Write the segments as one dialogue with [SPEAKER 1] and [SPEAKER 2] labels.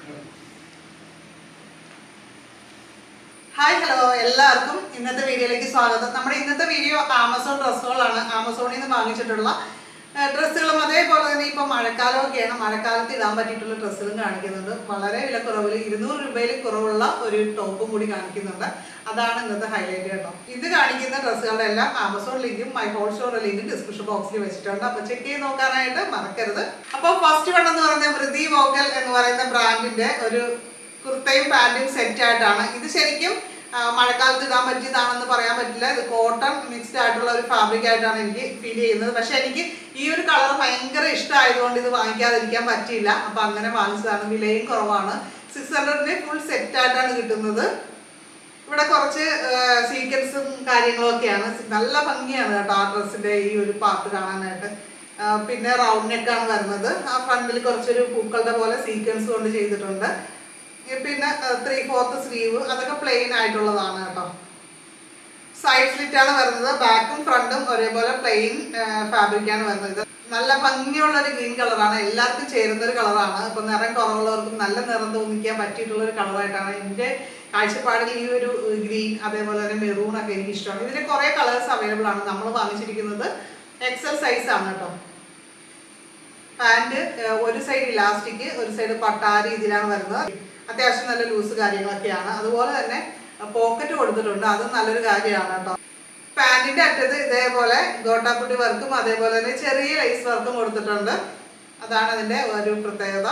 [SPEAKER 1] hi hello എല്ലാവർക്കും ഇന്നത്തെ വീഡിയോയിലേക്ക് സ്വാഗതം നമ്മുടെ ഇന്നത്തെ വീഡിയോ ആമസോൺ ഡ്രസ്സുകളാണ് ആമസോണിൽ നിന്ന് വാങ്ങിച്ചിട്ടുള്ള ഏഹ്, ഡ്രസ്സുകളും അതേപോലെ തന്നെ ഇപ്പോൾ മഴക്കാലമൊക്കെയാണ് മഴക്കാലത്ത് ഇടാൻ പറ്റിയിട്ടുള്ള ഡ്രസ്സുകളും കാണിക്കുന്നുണ്ട് വളരെ വിലക്കുറവിൽ ഇരുന്നൂറ് രൂപയിൽ കുറവുള്ള ഒരു ടോപ്പും കൂടി കാണിക്കുന്നുണ്ട് അതാണ് ഇന്നത്തെ ഹൈലൈറ്റ് കേട്ടോ ഇത് കാണിക്കുന്ന ഡ്രസ്സുകളുടെ എല്ലാം ആമസോൺ ലിങ്കും മൈ ഹോൾ സ്റ്റോർ ലിങ്കും ഡിസ്ക്രിപ്ഷൻ ബോക്സിൽ വെച്ചിട്ടുണ്ട് അപ്പോൾ ചെക്ക് ചെയ്ത് നോക്കാനായിട്ട് മറക്കരുത് അപ്പോൾ ഫസ്റ്റ് വൺ എന്ന് പറയുന്നത് വൃതി വോക്കൽ എന്ന് പറയുന്ന ബ്രാൻഡിന്റെ ഒരു കുർത്തയും പാൻറ്റും സെറ്റ് ആയിട്ടാണ് ഇത് ശരിക്കും ആ, മഴക്കാലത്ത് ഇടാൻ പറ്റിയതാണെന്ന് പറയാൻ പറ്റില്ല ഇത് കോട്ടൺ മിക്സ്ഡ് ആയിട്ടുള്ള ഒരു ഫാബ്രിക് ആയിട്ടാണ് എനിക്ക് ഫീൽ ചെയ്യുന്നത് പക്ഷെ എനിക്ക് ഈ ഒരു കളർ ഭയങ്കര ഇഷ്ടമായതുകൊണ്ട് ഇത് വാങ്ങിക്കാതിരിക്കാൻ പറ്റിയില്ല അപ്പൊ അങ്ങനെ വാങ്ങിച്ചതാണ് വിലയും കുറവാണ് സിക്സ് ഹൺഡ്രഡിന് ഫുൾ സെറ്റ് ആയിട്ടാണ് കിട്ടുന്നത് ഇവിടെ കുറച്ച് സീക്വൻസും കാര്യങ്ങളും ഒക്കെയാണ് നല്ല ഭംഗിയാണ് കേട്ടോ ആ ഡ്രസ്സിന്റെ ഈ ഒരു പാർട്ട് കാണാനായിട്ട് ആ, പിന്നെ റൗണ്ട് നെക്കാണ് വരുന്നത് ആ ഫ്രണ്ടിൽ കുറച്ചൊരു പൂക്കളുടെ പോലെ സീക്വൻസ് കൊണ്ട് ചെയ്തിട്ടുണ്ട് ഈ പിന്നെ ത്രീ ഫോർത്ത് സ്ലീവ് അതൊക്കെ പ്ലെയിൻ ആയിട്ടുള്ളതാണ് കേട്ടോ സൈഡ് സ്ലിറ്റ് ആണ് വരുന്നത് ബാക്കും ഫ്രണ്ടും ഒരേപോലെ പ്ലെയിൻ ഫാബ്രിക് ആണ് വരുന്നത് നല്ല ഭംഗിയുള്ള ഒരു ഗ്രീൻ കളറാണ് എല്ലാവർക്കും ചേരുന്ന ഒരു കളറാണ് ഇപ്പൊ നിറം കുറവുള്ളവർക്കും നല്ല നിറം തോന്നിക്കാൻ പറ്റിയിട്ടുള്ള ഒരു കളറായിട്ടാണ് എൻ്റെ കാഴ്ചപ്പാടിൽ ഈ ഒരു ഗ്രീൻ അതേപോലെ തന്നെ മെറൂൺ ഒക്കെ എനിക്ക് ഇഷ്ടമാണ് ഇതിന് കുറേ കളേഴ്സ് അവൈലബിൾ ആണ് നമ്മൾ വാങ്ങിച്ചിരിക്കുന്നത് എക്സൽ സൈസ് ആണ് കേട്ടോ പാൻറ് ഒരു സൈഡ് ഇലാസ്റ്റിക് ഒരു സൈഡ് പട്ട ആ രീതിയിലാണ് വരുന്നത് അത്യാവശ്യം നല്ല ലൂസ് കാര്യങ്ങളൊക്കെയാണ് അതുപോലെ തന്നെ പോക്കറ്റ് കൊടുത്തിട്ടുണ്ട് അതും നല്ലൊരു കാര്യമാണ് കേട്ടോ പാൻറിന്റെ അറ്റത്ത് ഇതേപോലെ ഗോട്ടാപ്പുട്ടി വർക്കും അതേപോലെ തന്നെ ചെറിയ ലൈസ് വർക്കും കൊടുത്തിട്ടുണ്ട് അതാണ് അതിന്റെ ഒരു പ്രത്യേകത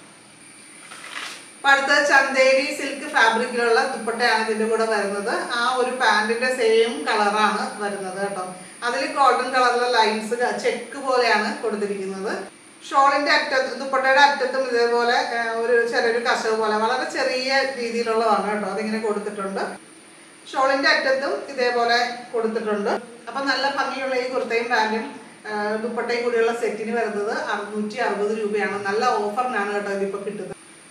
[SPEAKER 1] അപ്പൊ അടുത്ത ചന്തേരി സിൽക്ക് ഫാബ്രിക്കിലുള്ള ദുപ്പട്ടയാണ് ഇതിന്റെ കൂടെ വരുന്നത് ആ ഒരു പാന്റിന്റെ സെയിം കളറാണ് വരുന്നത് കേട്ടോ അതിൽ ഗോൾഡൻ കളറിലെ ലൈൻസ് ചെക്ക് പോലെയാണ് കൊടുത്തിരിക്കുന്നത് ഷോളിന്റെ അറ്റത്ത് ദുപ്പട്ടയുടെ അറ്റത്തും ഇതേപോലെ ആ, ഒരു ചെറിയൊരു കസവ് പോലെ വളരെ ചെറിയ രീതിയിലുള്ളതാണ് കേട്ടോ അതിങ്ങനെ കൊടുത്തിട്ടുണ്ട് ഷോളിന്റെ അറ്റത്തും ഇതേപോലെ കൊടുത്തിട്ടുണ്ട് അപ്പൊ നല്ല ഭംഗിയുള്ള ഈ കുർത്തയും പാന്റും ആ, ദുപ്പട്ടയും കൂടിയുള്ള സെറ്റിന് വരുന്നത് അറുന്നൂറ്റി അറുപത് രൂപയാണ് നല്ല ഓഫറിനാണ് കേട്ടോ ഇതിപ്പോ കിട്ടുന്നത്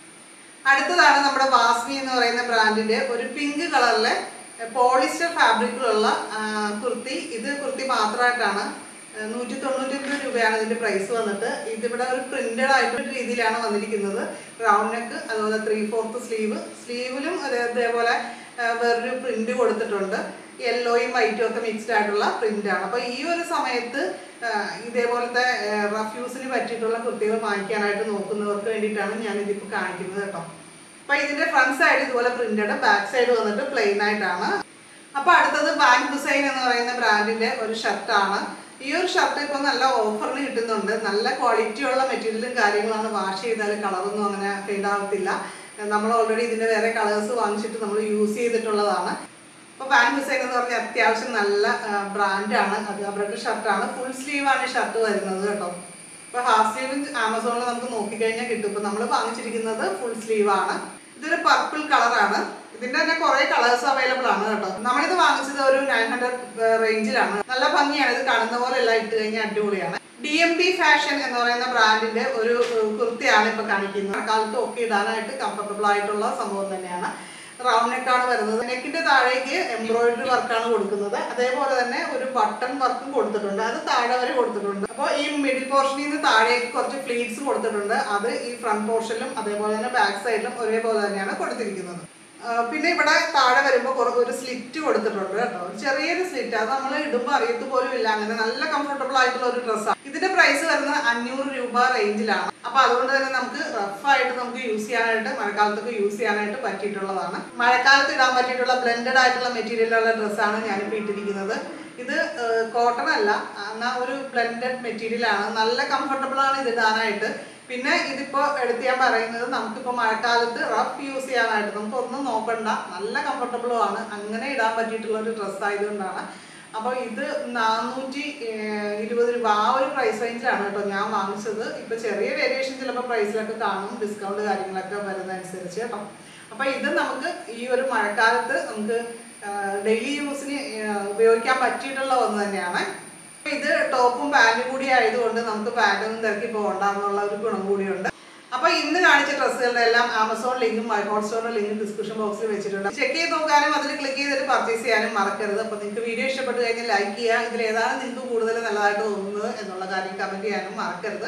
[SPEAKER 1] അടുത്തതാണ് നമ്മുടെ വാസ്മി എന്ന് പറയുന്ന ബ്രാൻഡിന്റെ ഒരു പിങ്ക് കളറിലെ പോളിസ്റ്റർ ഫാബ്രിക്കിലുള്ള ആ, കുർത്തി ഇത് കുർത്തി മാത്രമായിട്ടാണ് നൂറ്റി തൊണ്ണൂറ്റൊമ്പത് രൂപയാണ് ഇതിന്റെ പ്രൈസ് വന്നിട്ട് ഇതിവിടെ ഒരു പ്രിന്റഡ് ആയിട്ടുള്ള രീതിയിലാണ് വന്നിരിക്കുന്നത് റൗണ്ട് നെക്ക് അതുപോലെ ത്രീ ഫോർത്ത് സ്ലീവ് സ്ലീവിലും അതേപോലെ ആ, വേറൊരു പ്രിന്റ് കൊടുത്തിട്ടുണ്ട് യെല്ലോയും വൈറ്റും ഒക്കെ മിക്സ്ഡ് ആയിട്ടുള്ള പ്രിന്റ് ആണ് അപ്പൊ ഈ ഒരു സമയത്ത് ആ, ഇതേപോലത്തെ റഫ്യൂസിന് പറ്റിയിട്ടുള്ള കുർത്തികൾ വാങ്ങിക്കാനായിട്ട് നോക്കുന്നവർക്ക് വേണ്ടിയിട്ടാണ് ഞാൻ ഇതിപ്പോൾ കാണിക്കുന്നത് കേട്ടോ അപ്പൊ ഇതിന്റെ ഫ്രണ്ട് സൈഡ് ഇതുപോലെ പ്രിന്റഡ് ബാക്ക് സൈഡ് വന്നിട്ട് പ്ലെയിൻ ആയിട്ടാണ് അപ്പൊ അടുത്തത് ബാങ്ക് ഹുസൈൻ എന്ന് പറയുന്ന ബ്രാൻഡിന്റെ ഒരു ഷർട്ടാണ് ഈ ഒരു ഷർട്ട് ഇപ്പൊ നല്ല ഓഫറിന് കിട്ടുന്നുണ്ട് നല്ല ക്വാളിറ്റി ഉള്ള മെറ്റീരിയലും കാര്യങ്ങളാണ് വാഷ് ചെയ്താൽ കളറൊന്നും അങ്ങനെ ഫെയ്ഡ് ആവത്തില്ല നമ്മൾ ഓൾറെഡി ഇതിന്റെ വേറെ കളേഴ്സ് വാങ്ങിച്ചിട്ട് നമ്മൾ യൂസ് ചെയ്തിട്ടുള്ളതാണ് അപ്പോൾ വാൻ ഹുസൈൻ എന്ന് പറഞ്ഞാൽ അത്യാവശ്യം നല്ല ബ്രാൻഡാണ് അത് അവരുടെ ഷർട്ടാണ് ഫുൾ സ്ലീവ് ആണ് ഈ ഷർട്ട് വരുന്നത് കേട്ടോ ഇപ്പോൾ ഹാഫ് സ്ലീവ് ആമസോണിൽ നമുക്ക് നോക്കിക്കഴിഞ്ഞാൽ കിട്ടും ഇപ്പോൾ നമ്മൾ വാങ്ങിച്ചിരിക്കുന്നത് ഫുൾ സ്ലീവ് ആണ് ഇതൊരു പർപ്പിൾ കളറാണ് ഇതിന്റെ തന്നെ കുറെ കളേഴ്സ് അവൈലബിൾ ആണ് കേട്ടോ നമ്മളിത് വാങ്ങിച്ചത് ഒരു നയൻ ഹൺഡ്രഡ് റേഞ്ചിലാണ് നല്ല ഭംഗിയാണ് ഇത് കാണുന്ന പോലെ എല്ലാം ഇട്ട് കഴിഞ്ഞാൽ അടിപൊളിയാണ് ഡി എം ബി ഫാഷൻ എന്ന് പറയുന്ന ബ്രാൻഡിന്റെ ഒരു ഏഹ്, കുർത്തിയാണ് ഇപ്പൊ കാണിക്കുന്നത് കാലത്ത് ഒക്കെ ഇടാനായിട്ട് കംഫർട്ടബിൾ ആയിട്ടുള്ള സംഭവം തന്നെയാണ് റൗണ്ട് നെക്കാണ് വരുന്നത് നെക്കിന്റെ താഴേക്ക് എംബ്രോയിഡറി വർക്കാണ് കൊടുക്കുന്നത് അതേപോലെ തന്നെ ഒരു ബട്ടൺ വർക്കും കൊടുത്തിട്ടുണ്ട് അത് താഴെ വരെ കൊടുത്തിട്ടുണ്ട് അപ്പോൾ ഈ മിഡിൽ പോർഷനിൽ നിന്ന് താഴേക്ക് കുറച്ച് ഫ്ലീറ്റ്സ് കൊടുത്തിട്ടുണ്ട് അത് ഈ ഫ്രണ്ട് പോർഷനിലും അതേപോലെ തന്നെ ബാക്ക് സൈഡിലും ഒരേപോലെ തന്നെയാണ് കൊടുത്തിരിക്കുന്നത് ആ, പിന്നെ ഇവിടെ താഴെ വരുമ്പോൾ കുറ- ഒരു സ്ലിറ്റ് കൊടുത്തിട്ടുണ്ട് കേട്ടോ ഒരു ചെറിയൊരു സ്ലിറ്റ് അത് നമ്മൾ ഇടുമ്പോൾ അറിയത്ത് പോലും ഇല്ല അങ്ങനെ നല്ല കംഫർട്ടബിൾ ആയിട്ടുള്ള ഒരു ഡ്രസ്സാണ് ഇതിന്റെ പ്രൈസ് വരുന്നത് അഞ്ഞൂറ് രൂപ റേഞ്ചിലാണ് അപ്പൊ അതുകൊണ്ട് തന്നെ നമുക്ക് റഫായിട്ട് നമുക്ക് യൂസ് ചെയ്യാനായിട്ട് മഴക്കാലത്തൊക്കെ യൂസ് ചെയ്യാനായിട്ട് പറ്റിയിട്ടുള്ളതാണ് മഴക്കാലത്ത് ഇടാൻ പറ്റിയിട്ടുള്ള ബ്ലെൻഡഡ് ആയിട്ടുള്ള മെറ്റീരിയലുള്ള ഡ്രസ്സാണ് ഞാനിപ്പോൾ ഇട്ടിരിക്കുന്നത് ഇത് കോട്ടൺ അല്ല എന്നാൽ ഒരു ബ്ലെൻഡഡ് മെറ്റീരിയൽ ആണ് നല്ല കംഫർട്ടബിൾ ആണ് ഇത് ഇടാനായിട്ട് പിന്നെ ഇതിപ്പോ എടുത്ത് ഞാൻ പറയുന്നത് നമുക്കിപ്പോ മഴക്കാലത്ത് റഫ് യൂസ് ചെയ്യാനായിട്ട് നമുക്ക് ഒന്നും നോക്കണ്ട നല്ല കംഫർട്ടബിളും ആണ് അങ്ങനെ ഇടാൻ പറ്റിയിട്ടുള്ള ഒരു ഡ്രസ്സ് ആയതുകൊണ്ടാണ് അപ്പോൾ ഇത് നാനൂറ്റി ഇരുപത് രൂപ ആ ഒരു പ്രൈസ് റേഞ്ചിലാണ് കേട്ടോ ഞാൻ വാങ്ങിച്ചത് ഇപ്പൊ ചെറിയ വേരിയേഷൻ ചിലപ്പോൾ പ്രൈസിലൊക്കെ കാണും ഡിസ്കൗണ്ട് കാര്യങ്ങളൊക്കെ വരുന്നതനുസരിച്ച് കേട്ടോ അപ്പൊ ഇത് നമുക്ക് ഈ ഒരു മഴക്കാലത്ത് നമുക്ക് ഡെയിലി യൂസിന് ഉപയോഗിക്കാൻ പറ്റിയിട്ടുള്ള ഒന്ന് തന്നെയാണ് അപ്പൊ ഇത് ടോപ്പും പാന്റും കൂടി ആയതുകൊണ്ട് നമുക്ക് പാന്റൊന്നും തിരക്കി പോകണ്ടെന്നുള്ള ഒരു ഗുണം കൂടിയുണ്ട് അപ്പൊ ഇന്ന് കാണിച്ച ഡ്രസ്സുകളുടെ എല്ലാം ആമസോൺ ലിങ്കും ഹോട്ട് സ്റ്റോറിന്റെ ലിങ്കും ഡിസ്ക്രിപ്ഷൻ ബോക്സിൽ വെച്ചിട്ടുണ്ട് ചെക്ക് ചെയ്ത് നോക്കാനും അതിൽ ക്ലിക്ക് ചെയ്തിട്ട് പർച്ചേസ് ചെയ്യാനും മറക്കരുത് അപ്പൊ നിങ്ങൾക്ക് വീഡിയോ ഇഷ്ടപ്പെട്ട് കഴിഞ്ഞാൽ ലൈക്ക് ചെയ്യുക ഇതിൽ ഏതാണ് നിങ്ങൾക്ക് കൂടുതൽ നല്ലതായിട്ട് തോന്നുന്നത് എന്നുള്ള കാര്യം കമന്റ് ചെയ്യാനും മറക്കരുത്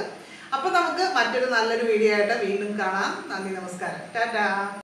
[SPEAKER 1] അപ്പൊ നമുക്ക് മറ്റൊരു നല്ലൊരു വീഡിയോ ആയിട്ട് വീണ്ടും കാണാം നന്ദി നമസ്കാരം ടാറ്റാ